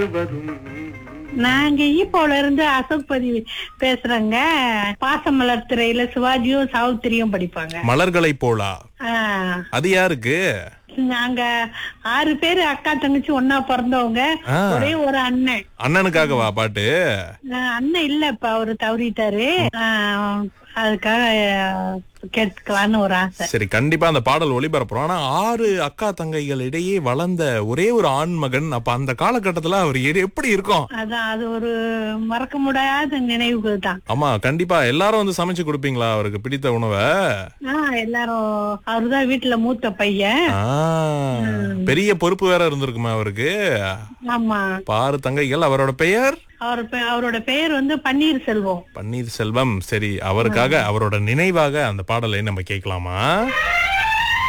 நாங்க ஈப்போல இருந்து அசோக் பதி பேசுறேங்க பாசமலர் திரையில சிவாஜியும் சாவித்திரியும் படிப்பாங்க மலர்களை போலா ஆ, அது யாருக்கு நாங்க ஆறு பேரு அக்கா தங்கச்சி ஒன்னா பிறந்தவங்க ஆ. ஒரே ஒரு அண்ணன் அண்ணனுக்காகவா பாட்டு ஆ, அண்ணன் இல்ல இப்ப அவரு தவறிட்டாரு ஆ, அதுக்காக ஆ, கேட்கலான்னு ஒரு ஆசை சரி கண்டிப்பா அந்த பாடல் ஒளிபரப்புறோம் ஆனா ஆறு அக்கா தங்கைகள் இடையே வளர்ந்த ஒரே ஒரு ஆண் மகன் அப்ப அந்த காலகட்டத்துல அவர் எ- எப்படி இருக்கும் அதான் அது ஒரு மறக்க முடியாத நினைவுகள் தான் ஆமா கண்டிப்பா எல்லாரும் வந்து சமைச்சு கொடுப்பீங்களா அவருக்கு பிடித்த உணவை ஆஹ் எல்லாரும் அவருதான் வீட்டுல மூத்த பையன் ஆ, பெரிய பொறுப்பு வேற இருந்திருக்குமா அவருக்கு ஆமா பாரு தங்கைகள் அவரோட பெயர் அவர் பெ- அவரோட பெயர் வந்து பன்னீர் செல்வம் பன்னீர் செல்வம் சரி அவருக்காக அவரோட நினைவாக அந்த பாடலை நம்ம கேட்கலாமா